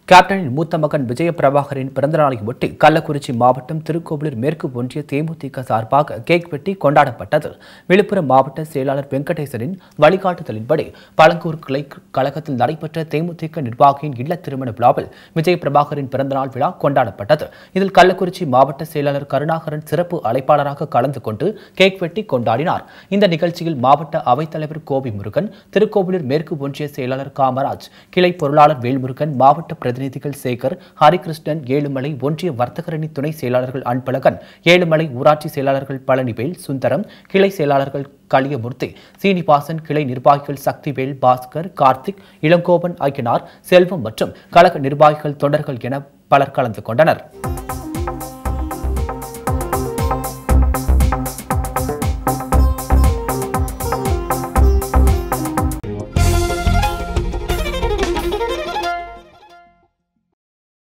கேப்டனின் மூத்த மகன் விஜய பிரபாகரின் பிறந்தநாளை ஒட்டி கள்ளக்குறிச்சி மாவட்டம் திருக்கோவிலூர் மேற்கு ஒன்றிய தேமுதிக சார்பாக கேக் வெட்டி கொண்டாடப்பட்டது விழுப்புரம் மாவட்ட செயலாளர் வெங்கடேசனின் வழிகாட்டுதலின்படி பழங்கூர் கிளை கழகத்தில் நடைபெற்ற தேமுதிக நிர்வாகியின் இல்ல திருமண விழாவில் விஜய பிரபாகரின் பிறந்தநாள் விழா கொண்டாடப்பட்டது இதில் கள்ளக்குறிச்சி மாவட்ட செயலாளர் கருணாகரன் சிறப்பு அழைப்பாளராக கலந்து கொண்டு கேக் வெட்டி கொண்டாடினார் இந்த நிகழ்ச்சியில் மாவட்ட அவைத்தலைவர் கோபி முருகன் திருக்கோவிலூர் மேற்கு ஒன்றிய செயலாளர் காமராஜ் கிளை பொருளாளர் வேல்முருகன் மாவட்ட பிரதிநிதிகள் சேகர் ஹரிகிருஷ்ணன் ஏழுமலை ஒன்றிய வர்த்தகரணி துணை செயலாளர்கள் அன்பழகன் ஏழுமலை ஊராட்சி செயலாளர்கள் பழனிவேல் சுந்தரம் கிளை செயலாளர்கள் களியமூர்த்தி சீனிவாசன் கிளை நிர்வாகிகள் சக்திவேல் பாஸ்கர் கார்த்திக் இளங்கோவன் ஆகியோர் செல்வம் மற்றும் கழக நிர்வாகிகள் தொண்டர்கள் என பலர் கலந்து கொண்டனர்